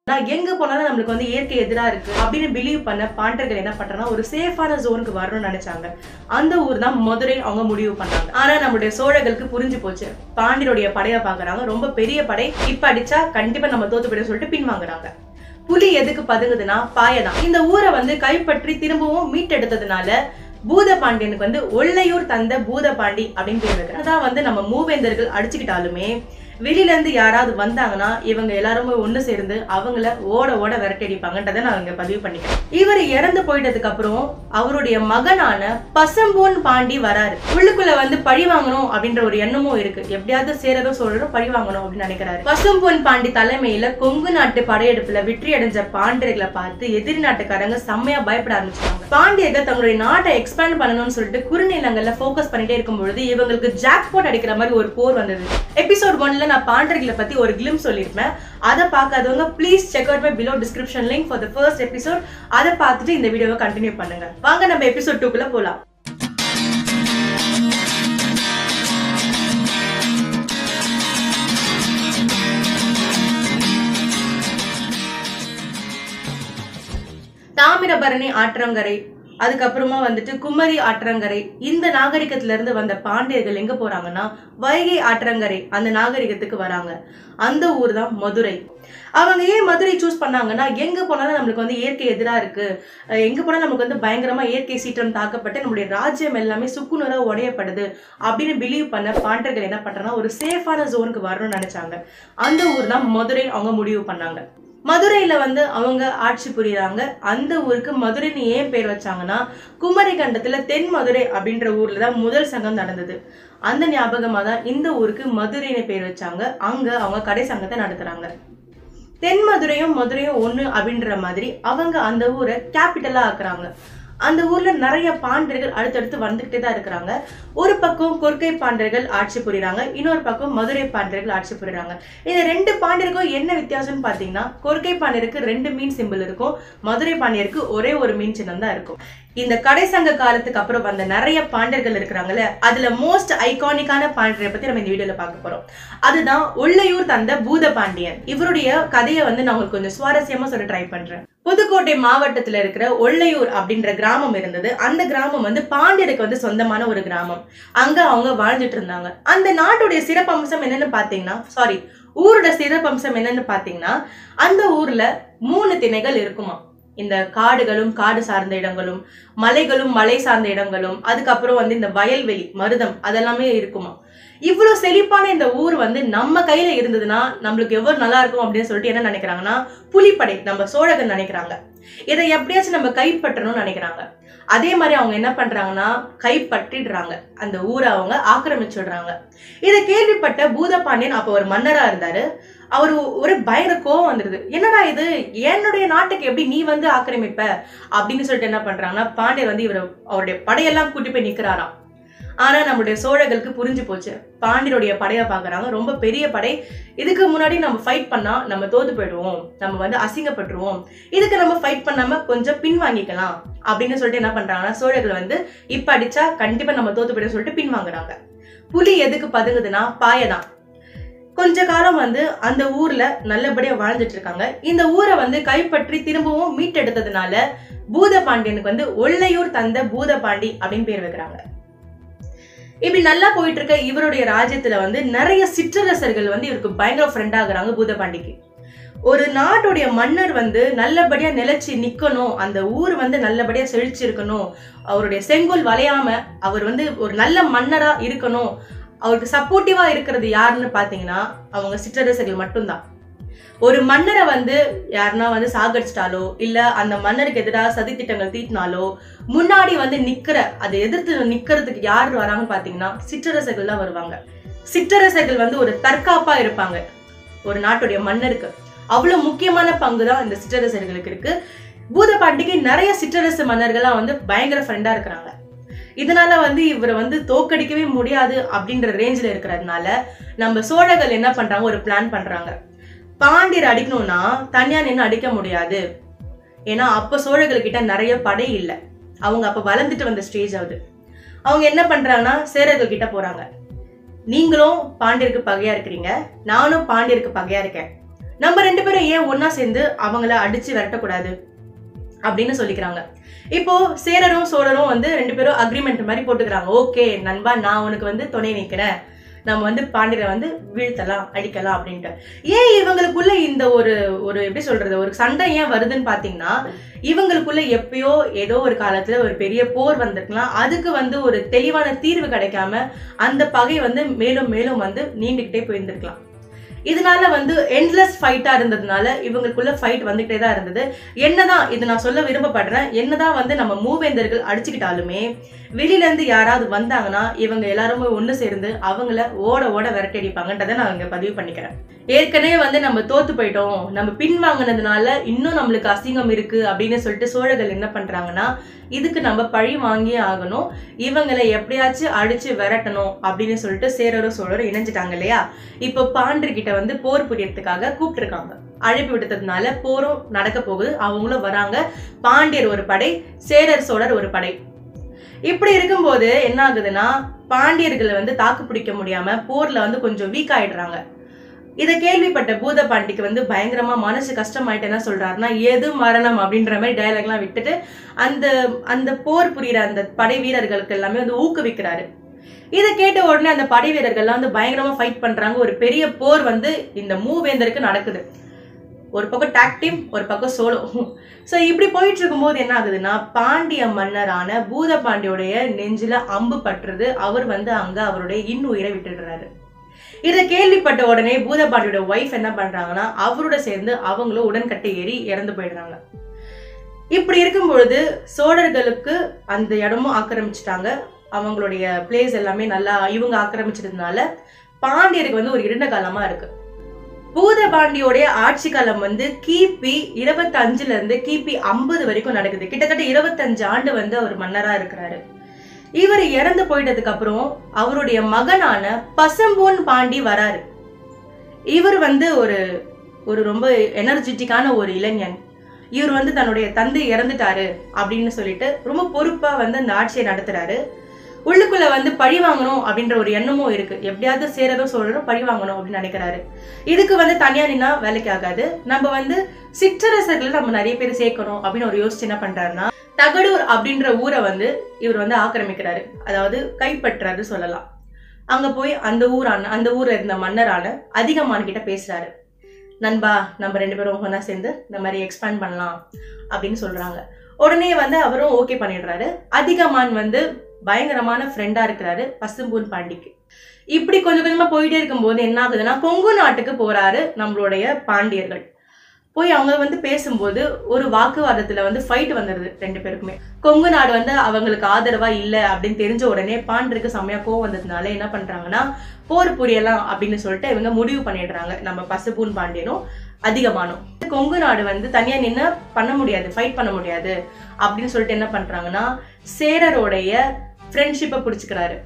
நான் எங்க போனாலும் நம்மளுக்கு வந்து இயற்கை எதிரா இருக்கு அப்படின்னு பிலீவ் பண்ண பாண்டர்கள் என்ன பண்றாங்கன்னா ஒரு சேஃபான ஜோனுக்கு வரணும்னு நினைச்சாங்க அந்த ஊர் தான் மதுரை அவங்க முடிவு பண்ணாங்க ஆனா நம்மளுடைய சோழர்களுக்கு புரிஞ்சு போச்சு பாண்டியருடைய படையை பாக்குறாங்க ரொம்ப பெரிய படை இப்ப அடிச்சா கண்டிப்பா நம்ம தோத்து போயிடும் சொல்லிட்டு பின்வாங்குறாங்க புலி எதுக்கு பதுங்குதுன்னா பாயதான் இந்த ஊரை வந்து கைப்பற்றி திரும்பவும் மீட்டெடுத்ததுனால பூத பாண்டியனுக்கு வந்து ஒள்ளையூர் தந்த பூத பாண்டி அப்படின்னு பேர் வைக்கிறாங்க அதான் வந்து நம்ம மூவேந்தர்கள் அடிச்சுக்கிட்டாலுமே வெளியில இருந்து யாராவது வந்தாங்கன்னா இவங்க எல்லாருமே ஒண்ணு சேர்ந்து அவங்கள ஓட ஓட விரட்டடிப்பாங்கன்றதை நான் இங்க பதிவு பண்ணிக்கிறேன் இவர் இறந்து போயிட்டதுக்கு அப்புறம் அவருடைய மகனான பசம்போன் பாண்டி வராரு உள்ளுக்குள்ள வந்து பழி வாங்கணும் அப்படின்ற ஒரு எண்ணமும் இருக்கு எப்படியாவது சேரதும் சோழரும் பழி வாங்கணும் அப்படின்னு நினைக்கிறாரு பசும்பொன் பாண்டி தலைமையில கொங்கு நாட்டு படையெடுப்புல வெற்றி அடைஞ்ச பாண்டியர்களை பார்த்து எதிரி நாட்டுக்காரங்க செம்மையா பயப்பட ஆரம்பிச்சாங்க பாண்டியர்கள் தங்களுடைய நாட்டை எக்ஸ்பேண்ட் பண்ணணும்னு சொல்லிட்டு குறுநிலங்கள்ல ஃபோக்கஸ் பண்ணிட்டே இருக்கும் பொழுது இவங்களுக்கு ஜாக்பாட் அடிக்கிற மாதிரி ஒரு போர் வந்தது எபிசோட் ஒன்ல நான் பாண்டர்களை பத்தி ஒரு கிளிம் சொல்லியிருப்பேன் அதை பார்க்காதவங்க please check out my below description link for the first episode அதை பார்த்துட்டு இந்த வீடியோவை கண்டினியூ பண்ணுங்க வாங்க நம்ம எபிசோட் டூக்குள்ள போலாம் தாமிரபரணி ஆற்றங்கரை அதுக்கப்புறமா வந்துட்டு குமரி ஆற்றங்கரை இந்த நாகரிகத்துல இருந்து வந்த பாண்டியர்கள் எங்க போறாங்கன்னா வைகை ஆற்றங்கரை அந்த நாகரிகத்துக்கு வராங்க அந்த ஊர் தான் மதுரை அவங்க ஏன் மதுரை சூஸ் பண்ணாங்கன்னா எங்க போனாலும் நம்மளுக்கு வந்து இயற்கை எதிரா இருக்கு அஹ் எங்க போனாலும் நமக்கு வந்து பயங்கரமா இயற்கை சீற்றம் தாக்கப்பட்டு நம்மளுடைய ராஜ்யம் எல்லாமே சுக்குநூறா உடையப்படுது அப்படின்னு பிலீவ் பண்ண பாண்டர்கள் என்ன பண்றாங்கன்னா ஒரு சேஃபான ஜோனுக்கு வரணும்னு நினைச்சாங்க அந்த ஊர் தான் மதுரை அவங்க முடிவு பண்ணாங்க மதுரையில வந்து அவங்க ஆட்சி புரியுறாங்க அந்த ஊருக்கு மதுரைன்னு ஏன் பேர் வச்சாங்கன்னா குமரி கண்டத்துல தென் மதுரை அப்படின்ற ஊர்ல தான் முதல் சங்கம் நடந்தது அந்த ஞாபகமா தான் இந்த ஊருக்கு மதுரைன்னு பேர் வச்சாங்க அங்க அவங்க கடை சங்கத்தை நடத்துறாங்க தென் மதுரையும் மதுரையும் ஒண்ணு அப்படின்ற மாதிரி அவங்க அந்த ஊரை கேபிட்டலா ஆக்குறாங்க அந்த ஊர்ல நிறைய பாண்டர்கள் அடுத்தடுத்து வந்துகிட்டே தான் இருக்கிறாங்க ஒரு பக்கம் கொற்கை பாண்டர்கள் ஆட்சி புரியுறாங்க இன்னொரு பக்கம் மதுரை பாண்டர்கள் ஆட்சி புரியுறாங்க இந்த ரெண்டு பாண்டியருக்கும் என்ன வித்தியாசம்னு பாத்தீங்கன்னா கொற்கை பாண்டியருக்கு ரெண்டு மீன் சிம்பிள் இருக்கும் மதுரை பாண்டியருக்கு ஒரே ஒரு மீன் சின்னம் தான் இருக்கும் இந்த கடை சங்க காலத்துக்கு அப்புறம் வந்த நிறைய பாண்டியர்கள் இருக்கிறாங்கல்ல அதுல மோஸ்ட் ஐகானிக்கான பாண்டியரை பத்தி நம்ம இந்த வீடியோல பார்க்க போறோம் அதுதான் உள்ளையூர் தந்த பூத பாண்டியன் இவருடைய கதையை வந்து நான் உங்களுக்கு கொஞ்சம் சுவாரஸ்யமா சொல்ல ட்ரை பண்றேன் புதுக்கோட்டை மாவட்டத்துல இருக்கிற ஒள்ளையூர் அப்படின்ற கிராமம் இருந்தது அந்த கிராமம் வந்து பாண்டியருக்கு வந்து சொந்தமான ஒரு கிராமம் அங்க அவங்க வாழ்ந்துட்டு இருந்தாங்க அந்த நாட்டுடைய சிறப்பம்சம் என்னன்னு பாத்தீங்கன்னா சாரி ஊரோட சிறப்பம்சம் என்னன்னு பாத்தீங்கன்னா அந்த ஊர்ல மூணு திணைகள் இருக்குமா இந்த காடுகளும் காடு சார்ந்த இடங்களும் மலைகளும் மலை சார்ந்த இடங்களும் அதுக்கப்புறம் வந்து இந்த வயல்வெளி மருதம் அதெல்லாமே இருக்குமா இவ்வளவு செழிப்பான இந்த ஊர் வந்து நம்ம கையில இருந்ததுன்னா நம்மளுக்கு எவ்வளவு நல்லா இருக்கும் அப்படின்னு சொல்லிட்டு என்ன நினைக்கிறாங்கன்னா புலிப்படை நம்ம சோழகன் நினைக்கிறாங்க இதை எப்படியாச்சும் நம்ம கைப்பற்றணும்னு நினைக்கிறாங்க அதே மாதிரி அவங்க என்ன பண்றாங்கன்னா கைப்பற்றிடுறாங்க அந்த ஊரை அவங்க ஆக்கிரமிச்சிடுறாங்க இதை கேள்விப்பட்ட பூதபாண்டியன் அப்ப ஒரு மன்னரா இருந்தாரு அவர் ஒரு பயங்கர கோவம் வந்துருது என்னடா இது என்னுடைய நாட்டுக்கு எப்படி நீ வந்து ஆக்கிரமிப்ப அப்படின்னு சொல்லிட்டு என்ன பண்றாங்கன்னா பாண்டியர் வந்து இவர் அவருடைய படையெல்லாம் கூட்டி போய் நிக்கிறாராம் ஆனா நம்மளுடைய சோழர்களுக்கு புரிஞ்சு போச்சு பாண்டியருடைய படையை பாக்குறாங்க ரொம்ப பெரிய படை இதுக்கு முன்னாடி நம்ம ஃபைட் பண்ணா நம்ம தோத்து போயிடுவோம் நம்ம வந்து அசிங்கப்பட்டுருவோம் இதுக்கு நம்ம ஃபைட் பண்ணாம கொஞ்சம் பின்வாங்கிக்கலாம் அப்படின்னு சொல்லிட்டு என்ன பண்றாங்கன்னா சோழர்கள் வந்து இப்ப அடிச்சா கண்டிப்பா நம்ம தோத்து போயிடும் சொல்லிட்டு பின்வாங்குறாங்க புலி எதுக்கு பதுங்குதுன்னா பாயதான் கொஞ்ச காலம் வந்து அந்த ஊர்ல நல்லபடியா வாழ்ந்துட்டு இருக்காங்க இந்த ஊரை வந்து கைப்பற்றி திரும்பவும் மீட்டெடுத்ததுனால பூத பாண்டியனுக்கு வந்து ஒள்ளையூர் தந்த பூத பாண்டி அப்படின்னு பேர் வைக்கிறாங்க இப்படி நல்லா போயிட்டு இருக்க இவருடைய ராஜ்யத்துல வந்து நிறைய சிற்றரசர்கள் வந்து இவருக்கு பயங்கர ஃப்ரெண்ட் ஆகுறாங்க பூதபாண்டிக்கு ஒரு நாட்டுடைய மன்னர் வந்து நல்லபடியா நிலைச்சு நிக்கணும் அந்த ஊர் வந்து நல்லபடியா செழிச்சிருக்கணும் அவருடைய செங்கோல் வளையாம அவர் வந்து ஒரு நல்ல மன்னரா இருக்கணும் அவருக்கு சப்போர்ட்டிவா இருக்கிறது யாருன்னு பாத்தீங்கன்னா அவங்க சிற்றரசர்கள் மட்டும்தான் ஒரு மன்னரை வந்து யாருன்னா வந்து சாகடிச்சிட்டாலோ இல்ல அந்த மன்னருக்கு எதிராக சதித்திட்டங்கள் தீட்டினாலோ முன்னாடி வந்து நிக்கிற அதை எதிர்த்து நிக்கிறதுக்கு யார் வராங்கன்னு பாத்தீங்கன்னா சிற்றரசர்கள் தான் வருவாங்க சிற்றரசர்கள் வந்து ஒரு தற்காப்பா இருப்பாங்க ஒரு நாட்டுடைய மன்னருக்கு அவ்வளவு முக்கியமான பங்கு தான் இந்த சிற்றரசர்களுக்கு இருக்கு பூதபாண்டிக்கு நிறைய சிற்றரசு மன்னர்கள்லாம் வந்து பயங்கர ஃப்ரெண்டா இருக்கிறாங்க இதனால வந்து இவரை வந்து தோக்கடிக்கவே முடியாது அப்படின்ற ரேஞ்சில் இருக்கிறதுனால நம்ம சோழர்கள் என்ன பண்றாங்க ஒரு பிளான் பண்றாங்க பாண்டியர் அடிக்கணும்னா தனியா நின்று அடிக்க முடியாது ஏன்னா அப்ப சோழர்கள் கிட்ட நிறைய படை இல்லை அவங்க அப்ப வளர்ந்துட்டு வந்த ஸ்டேஜ் ஆகுது அவங்க என்ன பண்றாங்கன்னா சேரர்கள் கிட்ட போறாங்க நீங்களும் பாண்டியருக்கு பகையா இருக்கிறீங்க நானும் பாண்டியருக்கு பகையா இருக்கேன் நம்ம ரெண்டு பேரும் ஏன் ஒண்ணா சேர்ந்து அவங்கள அடிச்சு விரட்டக்கூடாது அப்படின்னு சொல்லிக்கிறாங்க இப்போ சேரரும் சோழரும் வந்து ரெண்டு பேரும் அக்ரிமெண்ட் மாதிரி போட்டுக்கிறாங்க ஓகே நண்பா நான் உனக்கு வந்து துணை நிற்கிறேன் நம்ம வந்து பாண்டியரை வந்து வீழ்த்தலாம் அடிக்கலாம் அப்படின்ட்டு ஏன் இவங்களுக்குள்ள இந்த ஒரு ஒரு எப்படி சொல்றது ஒரு சண்டை ஏன் வருதுன்னு பாத்தீங்கன்னா இவங்களுக்குள்ள எப்பயோ ஏதோ ஒரு காலத்துல ஒரு பெரிய போர் வந்திருக்கலாம் அதுக்கு வந்து ஒரு தெளிவான தீர்வு கிடைக்காம அந்த பகை வந்து மேலும் மேலும் வந்து நீண்டுகிட்டே போயிருந்திருக்கலாம் இதனால வந்து எண்ட்லெஸ் ஃபைட்டா இருந்ததுனால இவங்களுக்குள்ள ஃபைட் வந்துகிட்டே தான் இருந்தது என்னதான் இது நான் சொல்ல விரும்பப்படுறேன் என்னதான் வந்து நம்ம மூவேந்தர்கள் அடிச்சுக்கிட்டாலுமே வெளியில இருந்து யாராவது வந்தாங்கன்னா இவங்க எல்லாருமே ஒண்ணு சேர்ந்து அவங்கள ஓட ஓட விரட்டடிப்பாங்கன்றதை நான் இங்க பதிவு பண்ணிக்கிறேன் ஏற்கனவே வந்து நம்ம தோத்து போயிட்டோம் நம்ம பின்வாங்கினதுனால இன்னும் நம்மளுக்கு அசிங்கம் இருக்கு அப்படின்னு சொல்லிட்டு சோழர்கள் என்ன பண்றாங்கன்னா இதுக்கு நம்ம பழி வாங்கியே ஆகணும் இவங்களை எப்படியாச்சும் அடிச்சு விரட்டணும் அப்படின்னு சொல்லிட்டு சேரரும் சோழரும் இணைஞ்சிட்டாங்க இல்லையா இப்போ பாண்டு கிட்ட வந்து போர் புரியறதுக்காக கூப்பிட்டுருக்காங்க அழைப்பு விடுத்ததுனால போரும் நடக்க போகுது அவங்களும் வராங்க பாண்டியர் ஒரு படை சேரர் சோழர் ஒரு படை இப்படி இருக்கும்போது என்ன ஆகுதுன்னா பாண்டியர்களை வந்து தாக்கு பிடிக்க முடியாம போர்ல வந்து கொஞ்சம் வீக் ஆயிடுறாங்க இதை கேள்விப்பட்ட பூதபாண்டிக்கு வந்து பயங்கரமா மனசு கஷ்டமாயிட்டு என்ன சொல்றாருன்னா எது மரணம் அப்படின்ற மாதிரி டயலாக்லாம் விட்டுட்டு அந்த அந்த போர் புரியுற அந்த படை வீரர்களுக்கு எல்லாமே வந்து ஊக்குவிக்கிறாரு இதை கேட்ட உடனே அந்த படை வீரர்கள்லாம் வந்து பயங்கரமா ஃபைட் பண்றாங்க ஒரு பெரிய போர் வந்து இந்த மூவேந்தருக்கு நடக்குது ஒரு பக்கம் டாக் டீம் ஒரு பக்கம் சோலோ ஸோ இப்படி போயிட்டு இருக்கும்போது என்ன ஆகுதுன்னா பாண்டிய மன்னரான பூத பாண்டியோடைய நெஞ்சில அம்பு பற்றுறது அவர் வந்து அங்க அவருடைய இன்னுயிரை விட்டுடுறாரு இதை கேள்விப்பட்ட உடனே பூதபாண்டியோட ஒய்ஃப் என்ன பண்றாங்கன்னா அவரோட சேர்ந்து அவங்களும் உடன்கட்டை ஏறி இறந்து போயிடுறாங்க இப்படி இருக்கும் பொழுது சோழர்களுக்கு அந்த இடமும் ஆக்கிரமிச்சிட்டாங்க அவங்களுடைய பிளேஸ் எல்லாமே நல்லா இவங்க ஆக்கிரமிச்சதுனால பாண்டியருக்கு வந்து ஒரு இருண்ட காலமா இருக்கு பூதபாண்டியோடைய ஆட்சி காலம் வந்து கிபி இருபத்தஞ்சுல இருந்து கிபி ஐம்பது வரைக்கும் நடக்குது கிட்டத்தட்ட இருபத்தஞ்சு ஆண்டு வந்து அவர் மன்னரா இருக்கிறாரு இவர் இறந்து போயிட்டதுக்கு அப்புறம் அவருடைய மகனான பசம்பூன் பாண்டி வராரு இவர் வந்து ஒரு ஒரு ரொம்ப எனர்ஜெட்டிக்கான ஒரு இளைஞன் இவர் வந்து தன்னுடைய தந்தை இறந்துட்டாரு அப்படின்னு சொல்லிட்டு ரொம்ப பொறுப்பா வந்து அந்த ஆட்சியை நடத்துறாரு உள்ளுக்குள்ள வந்து பழி வாங்கணும் அப்படின்ற ஒரு எண்ணமும் இருக்கு எப்படியாவது சேரதும் சொல்றதும் பழி வாங்கணும் அப்படின்னு நினைக்கிறாரு இதுக்கு வந்து தனியா நின்னா வேலைக்கு ஆகாது நம்ம வந்து சிற்றரசர்களை நம்ம நிறைய பேர் சேர்க்கணும் அப்படின்னு ஒரு யோசிச்சு என்ன பண்றாருன்னா தகடூர் அப்படின்ற ஊரை வந்து இவர் வந்து ஆக்கிரமிக்கிறாரு அதாவது கைப்பற்றாரு சொல்லலாம் அங்க போய் அந்த ஊரான அந்த ஊர்ல இருந்த மன்னரான அதிகமான் கிட்ட பேசுறாரு நண்பா நம்ம ரெண்டு பேரும் ஒன்றா சேர்ந்து இந்த மாதிரி எக்ஸ்பேண்ட் பண்ணலாம் அப்படின்னு சொல்றாங்க உடனே வந்து அவரும் ஓகே பண்ணிடுறாரு அதிகமான் வந்து பயங்கரமான ஃப்ரெண்டா இருக்கிறாரு பசும்பூன் பாண்டிக்கு இப்படி கொஞ்சம் கொஞ்சமா போயிட்டே இருக்கும்போது என்ன ஆகுதுன்னா கொங்கு நாட்டுக்கு போறாரு நம்மளுடைய பாண்டியர்கள் போய் அவங்க வந்து பேசும்போது ஒரு வாக்குவாதத்துல வந்து ஃபைட் வந்துடுது ரெண்டு பேருக்குமே கொங்கு நாடு வந்து அவங்களுக்கு ஆதரவா இல்ல அப்படின்னு தெரிஞ்ச உடனே பாண்டருக்கு செம்மையா கோவம் வந்ததுனால என்ன பண்றாங்கன்னா போர் புரியலாம் அப்படின்னு சொல்லிட்டு இவங்க முடிவு பண்ணிடுறாங்க நம்ம பசுபூன் பாண்டியனும் அதிகமானோம் கொங்கு நாடு வந்து தனியா நின்று பண்ண முடியாது ஃபைட் பண்ண முடியாது அப்படின்னு சொல்லிட்டு என்ன பண்றாங்கன்னா சேரருடைய ஃப்ரெண்ட்ஷிப்பை பிடிச்சிக்கிறாரு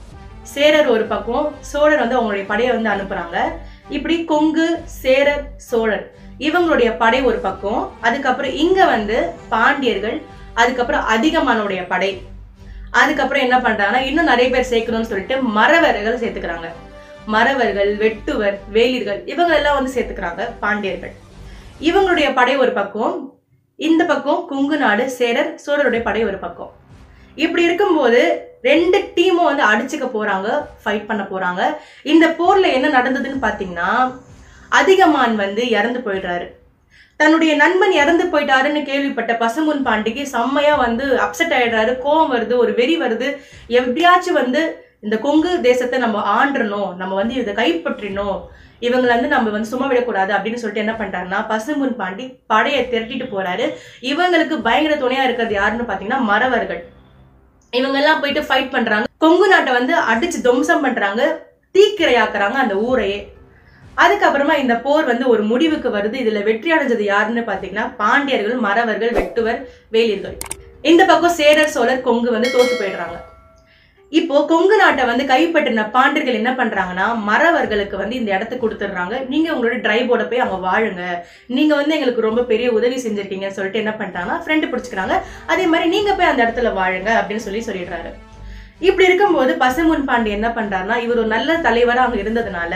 சேரர் ஒரு பக்கம் சோழர் வந்து அவங்களுடைய படையை வந்து அனுப்புறாங்க இப்படி கொங்கு சேரர் சோழர் இவங்களுடைய படை ஒரு பக்கம் அதுக்கப்புறம் இங்க வந்து பாண்டியர்கள் அதுக்கப்புறம் அதிகமானுடைய படை அதுக்கப்புறம் என்ன பண்றாங்கன்னா இன்னும் நிறைய பேர் சேர்க்கணும்னு சொல்லிட்டு மறவர்கள் சேர்த்துக்கிறாங்க மறவர்கள் வெட்டுவர் வேலிர்கள் இவங்க எல்லாம் வந்து சேர்த்துக்கிறாங்க பாண்டியர்கள் இவங்களுடைய படை ஒரு பக்கம் இந்த பக்கம் கொங்கு நாடு சேரர் சோழருடைய படை ஒரு பக்கம் இப்படி இருக்கும்போது ரெண்டு டீமும் வந்து அடிச்சுக்க போறாங்க ஃபைட் பண்ண போறாங்க இந்த போர்ல என்ன நடந்ததுன்னு பாத்தீங்கன்னா அதிகமான் வந்து இறந்து போயிடுறாரு தன்னுடைய நண்பன் இறந்து போயிட்டாருன்னு கேள்விப்பட்ட பசுமுன் பாண்டிக்கு செம்மையா வந்து அப்செட் ஆயிடுறாரு கோவம் வருது ஒரு வெறி வருது எப்படியாச்சும் வந்து இந்த கொங்கு தேசத்தை நம்ம ஆண்டணும் நம்ம வந்து இதை கைப்பற்றினோம் இவங்களை வந்து நம்ம வந்து சும்மா விடக்கூடாது அப்படின்னு சொல்லிட்டு என்ன பண்றாருன்னா பசுமுன் பாண்டி படையை திரட்டிட்டு போறாரு இவங்களுக்கு பயங்கர துணையா இருக்கிறது யாருன்னு பாத்தீங்கன்னா மறவர்கள் இவங்க எல்லாம் போயிட்டு ஃபைட் பண்றாங்க கொங்கு நாட்டை வந்து அடிச்சு துவம்சம் பண்றாங்க தீக்கிரையாக்குறாங்க அந்த ஊரையே அதுக்கப்புறமா இந்த போர் வந்து ஒரு முடிவுக்கு வருது இதுல வெற்றி அடைஞ்சது யாருன்னு பாத்தீங்கன்னா பாண்டியர்கள் மறவர்கள் வெட்டுவர் வேலியர்கள் இந்த பக்கம் சேரர் சோழர் கொங்கு வந்து தோத்து போயிடுறாங்க இப்போ கொங்கு நாட்டை வந்து கைப்பற்றின பாண்டியர்கள் என்ன பண்றாங்கன்னா மறவர்களுக்கு வந்து இந்த இடத்த கொடுத்துடுறாங்க நீங்க உங்களோட டிரைபோட போய் அங்க வாழுங்க நீங்க வந்து எங்களுக்கு ரொம்ப பெரிய உதவி செஞ்சிருக்கீங்கன்னு சொல்லிட்டு என்ன பண்றாங்கன்னா ஃப்ரெண்டு பிடிச்சிக்கிறாங்க அதே மாதிரி நீங்க போய் அந்த இடத்துல வாழுங்க அப்படின்னு சொல்லி சொல்லிடுறாரு இப்படி இருக்கும்போது பசுமுன் பாண்டி என்ன பண்றாருன்னா இவர் ஒரு நல்ல தலைவரா அங்க இருந்ததுனால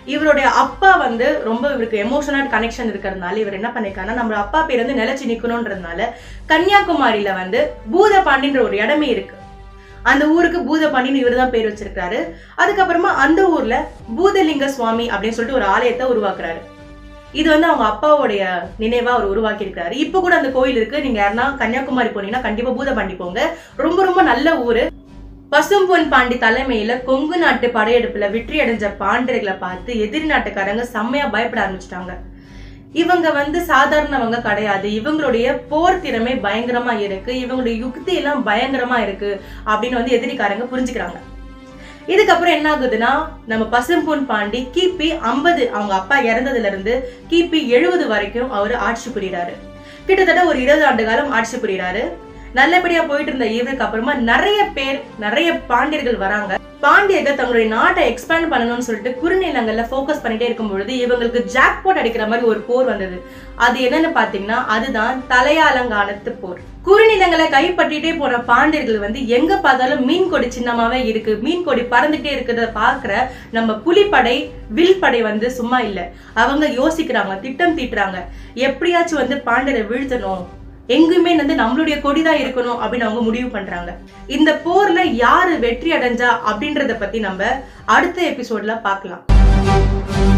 இவருடைய அப்பா வந்து ரொம்ப இவருக்கு எமோஷனல் கனெக்ஷன் இருக்கிறதுனால இவர் என்ன பண்ணிருக்காருன்னா நம்ம அப்பா பேர் வந்து நிலைச்சு நிக்கணும்ன்றதுனால கன்னியாகுமரியில வந்து பூதபாண்டின்ற ஒரு இடமே இருக்கு அந்த ஊருக்கு பூதபாண்டின்னு இவர் தான் பேர் வச்சிருக்காரு அதுக்கப்புறமா அந்த ஊர்ல பூதலிங்க சுவாமி அப்படின்னு சொல்லிட்டு ஒரு ஆலயத்தை உருவாக்குறாரு இது வந்து அவங்க அப்பாவுடைய நினைவா அவர் உருவாக்கி இருக்காரு இப்ப கூட அந்த கோயில் இருக்கு நீங்க யாருன்னா கன்னியாகுமரி போனீங்கன்னா கண்டிப்பா பூதபாண்டி போங்க ரொம்ப ரொம்ப நல்ல ஊரு பசும்பொன் பாண்டி தலைமையில கொங்கு நாட்டு படையெடுப்புல வெற்றி அடைஞ்ச பாண்டியர்களை பார்த்து எதிரி நாட்டுக்காரங்க செம்மையா பயப்பட ஆரம்பிச்சிட்டாங்க இவங்க வந்து சாதாரணவங்க கிடையாது இவங்களுடைய போர் திறமை பயங்கரமா இருக்கு இவங்களுடைய யுக்தி எல்லாம் பயங்கரமா இருக்கு அப்படின்னு வந்து எதிரிக்காரங்க புரிஞ்சுக்கிறாங்க இதுக்கப்புறம் என்ன ஆகுதுன்னா நம்ம பசும்பொன் பாண்டி கிபி ஐம்பது அவங்க அப்பா இறந்ததுல இருந்து கிபி எழுபது வரைக்கும் அவர் ஆட்சி புரியுறாரு கிட்டத்தட்ட ஒரு இருபது ஆண்டு காலம் ஆட்சி புரியுறாரு நல்லபடியா போயிட்டு இருந்த இவருக்கு அப்புறமா நிறைய பேர் நிறைய பாண்டியர்கள் வராங்க பாண்டியர்கள் தங்களுடைய நாட்டை எக்ஸ்பேண்ட் பண்ணணும்னு சொல்லிட்டு குறுநிலங்கள்ல ஃபோக்கஸ் பண்ணிட்டே இருக்கும் பொழுது இவங்களுக்கு ஜாக்பாட் அடிக்கிற மாதிரி ஒரு போர் வந்தது அது என்னன்னு பாத்தீங்கன்னா அதுதான் தலையாலங்கானத்து போர் குறுநிலங்களை கைப்பற்றிட்டே போன பாண்டியர்கள் வந்து எங்க பார்த்தாலும் மீன் கொடி சின்னமாவே இருக்கு மீன் கொடி பறந்துட்டே இருக்கிறத பாக்குற நம்ம புலிப்படை வில்படை வந்து சும்மா இல்ல அவங்க யோசிக்கிறாங்க திட்டம் தீட்டுறாங்க எப்படியாச்சும் வந்து பாண்டியரை வீழ்த்தணும் எங்குமே வந்து நம்மளுடைய கொடிதான் இருக்கணும் அப்படின்னு அவங்க முடிவு பண்றாங்க இந்த போர்ல யாரு வெற்றி அடைஞ்சா அப்படின்றத பத்தி நம்ம அடுத்த எபிசோட்ல பார்க்கலாம்